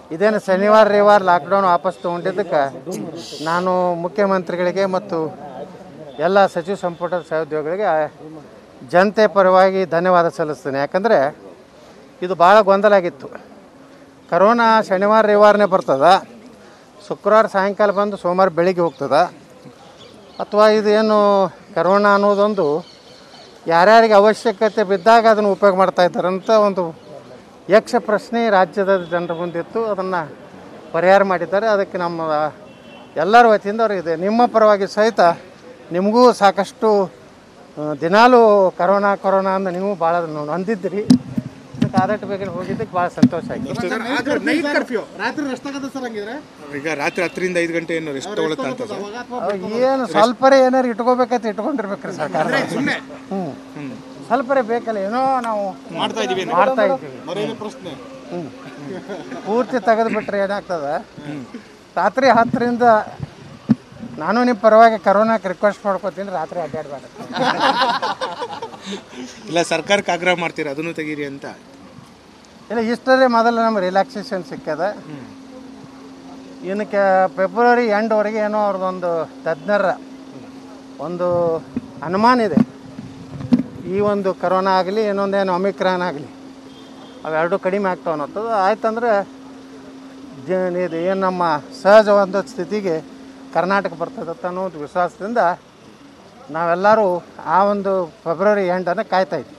ಇದೇನು ಶನಿವಾರ ರವಿವಾರ ಲಾಕ್ಡೌನ್ ವಾಪಸ್ ತೊಗೊಂಡಿದ್ದಕ್ಕೆ ನಾನು ಮುಖ್ಯಮಂತ್ರಿಗಳಿಗೆ ಮತ್ತು ಎಲ್ಲ ಸಚಿವ ಸಂಪುಟದ ಸಹೋದ್ಯೋಗಿಗಳಿಗೆ ಜನತೆ ಪರವಾಗಿ ಧನ್ಯವಾದ ಸಲ್ಲಿಸ್ತೀನಿ ಯಾಕಂದರೆ ಇದು ಭಾಳ ಗೊಂದಲ ಆಗಿತ್ತು ಕರೋನಾ ಶನಿವಾರ ರವಿವಾರನೇ ಬರ್ತದ ಶುಕ್ರವಾರ ಸಾಯಂಕಾಲ ಬಂದು ಸೋಮವಾರ ಬೆಳಿಗ್ಗೆ ಹೋಗ್ತದ ಅಥವಾ ಇದೇನು ಕರೋನಾ ಅನ್ನೋದೊಂದು ಯಾರ್ಯಾರಿಗೆ ಅವಶ್ಯಕತೆ ಬಿದ್ದಾಗ ಅದನ್ನು ಉಪಯೋಗ ಮಾಡ್ತಾ ಇದ್ದಾರಂತ ಒಂದು ಯಕ್ಷ ಪ್ರಶ್ನೆ ರಾಜ್ಯದ ಜನರ ಮುಂದಿತ್ತು ಅದನ್ನು ಪರಿಹಾರ ಮಾಡಿದ್ದಾರೆ ಅದಕ್ಕೆ ನಮ್ಮ ಎಲ್ಲರ ವತಿಯಿಂದ ಅವ್ರಿಗೆ ನಿಮ್ಮ ಪರವಾಗಿ ಸಹಿತ ನಿಮಗೂ ಸಾಕಷ್ಟು ಆ, ದಿನಾಲೂ ಕರೋನಾ ಕರೋನಾ ಅಂತ ನೀವು ಭಾಳ ನೊಂದಿದ್ರಿ ಅದಕ್ಕೆ ಆದಷ್ಟು ಬೇಗ ಹೋಗಿದ್ದಕ್ಕೆ ಭಾಳ ಸಂತೋಷ ಆಯಿತು ನೈಟ್ ಕರ್ಫ್ಯೂ ರಾತ್ರಿ ರೆಸ್ಟ್ ಆಗತ್ತೆ ಸರ್ ಹಂಗಿದ್ರೆ ಈಗ ರಾತ್ರಿ ಹತ್ತರಿಂದ ಐದು ಗಂಟೆ ಏನು ರೆಸ್ಟ್ ತಗೊಳುತ್ತೆ ಅಂತ ಸರ್ ಅವಾಗ ಅಥವಾ ಏನು ಸ್ವಲ್ಪರೇ ಏನಾರು ಇಟ್ಕೋಬೇಕಂತ ಇಟ್ಕೊಂಡಿರ್ಬೇಕ್ರಿ ಸರ್ಕಾರ ಹ್ಞೂ ಸ್ವಲ್ಪರೇ ಬೇಕಲ್ಲ ಏನೋ ನಾವು ಮಾಡ್ತಾ ಇದೀವಿ ಮಾಡ್ತಾ ಇದ್ದೀವಿ ಮರೇನು ಪ್ರಶ್ನೆ ಹ್ಞೂ ಪೂರ್ತಿ ತೆಗೆದು ಬಿಟ್ರೆ ಏನಾಗ್ತದೆ ರಾತ್ರಿ ಹತ್ತರಿಂದ ನಾನು ನಿಮ್ಮ ಪರವಾಗಿ ಕರೋನಾಕ್ಕೆ ರಿಕ್ವೆಸ್ಟ್ ಮಾಡ್ಕೊತೀನಿ ರಾತ್ರಿ ಅಡ್ಡಾಡಬೇಡ ಇಲ್ಲ ಸರ್ಕಾರಕ್ಕೆ ಆಗ್ರಹ ಮಾಡ್ತೀರಾ ಅದನ್ನು ತೆಗೀರಿ ಅಂತ ಇಲ್ಲ ಇಷ್ಟರೇ ಮೊದಲು ನಮ್ಗೆ ರಿಲ್ಯಾಕ್ಸೇಷನ್ ಸಿಕ್ಕದ ಏನಕ್ಕೆ ಫೆಬ್ರವರಿ ಎಂಡ್ವರೆಗೆ ಏನೋ ಅವ್ರದ್ದೊಂದು ತಜ್ಞರ ಒಂದು ಅನುಮಾನ ಇದೆ ಈ ಒಂದು ಕರೋನಾ ಆಗಲಿ ಇನ್ನೊಂದೇನು ಒಮಿಕ್ರಾನ್ ಆಗಲಿ ಅವೆರಡು ಕಡಿಮೆ ಆಗ್ತಾವ ಅನ್ನೋದು ಆಯ್ತಂದ್ರೆ ಜ ಇದು ಏನು ನಮ್ಮ ಸಹಜ ಒಂದು ಸ್ಥಿತಿಗೆ ಕರ್ನಾಟಕ ಬರ್ತದತ್ತ ಅನ್ನೋ ಒಂದು ವಿಶ್ವಾಸದಿಂದ ನಾವೆಲ್ಲರೂ ಆ ಒಂದು ಫೆಬ್ರವರಿ ಎಂಡನ್ನು ಕಾಯ್ತಾ ಇದ್ವಿ